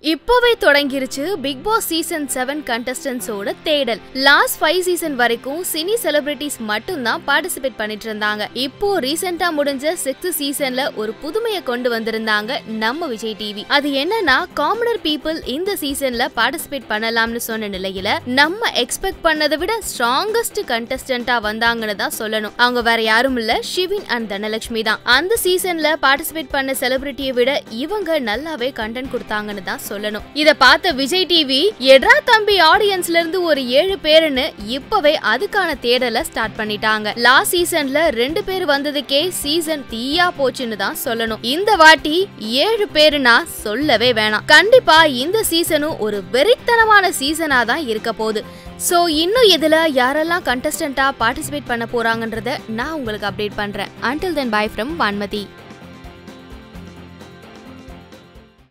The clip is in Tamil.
இப்போவே தொடங்கிருச்சு பிக் பாஸ் சீசன் செவன் கண்டஸ்டன்ஸோட தேடல் லாஸ்ட் ஃபைவ் சீசன் வரைக்கும் சினி செலிபிரிட்டிஸ் மட்டும்தான் பார்ட்டிசிபேட் பண்ணிட்டு இருந்தாங்க இப்போ ரீசெண்டா முடிஞ்ச சிக்ஸ்த் சீசன்ல ஒரு புதுமையை கொண்டு வந்திருந்தாங்க நம்ம விஜய் டிவி அது என்னன்னா காமனர் பீப்புள் இந்த சீசன்ல பார்ட்டிசிபேட் பண்ணலாம்னு சொன்ன நிலையில நம்ம எக்ஸ்பெக்ட் பண்ணதை விட ஸ்ட்ராங்கஸ்ட் கண்டஸ்டன்டா வந்தாங்கன்னு தான் சொல்லணும் அவங்க வேற யாரும் இல்ல ஷிவின் அண்ட் தனலட்சுமி தான் அந்த சீசன்ல பார்ட்டிசிபேட் பண்ண செலிபிரிட்டியை விட இவங்க நல்லாவே கண்டென்ட் கொடுத்தாங்கன்னு தான் சொல்லணும் இத பார்த்த விஜய் டிவி எட்ரா தம்பி ஆடியன்ஸ்ல இருந்து ஒரு ஏழு பேருன்னு இப்பவே அதுக்கான தேடலை ஸ்டார்ட் பண்ணிட்டாங்க லாஸ்ட் சீசன்ல ரெண்டு பேர் வந்ததுக்கே சீசன் தீயா போச்சுன்னு தான் சொல்லணும் இந்த வாட்டி ஏழு பேருனா சொல்லவே வேணாம் கண்டிப்பா இந்த சீசனும் ஒரு வெறித்தனமான சீசனா தான் இருக்க போகுது சோ இன்னும் இதுல யாரெல்லாம் கண்டஸ்டன்டா பார்ட்டிசிபேட் பண்ண போறாங்கன்றத நான் உங்களுக்கு அப்டேட் பண்றேன் until then bye from Vanmathi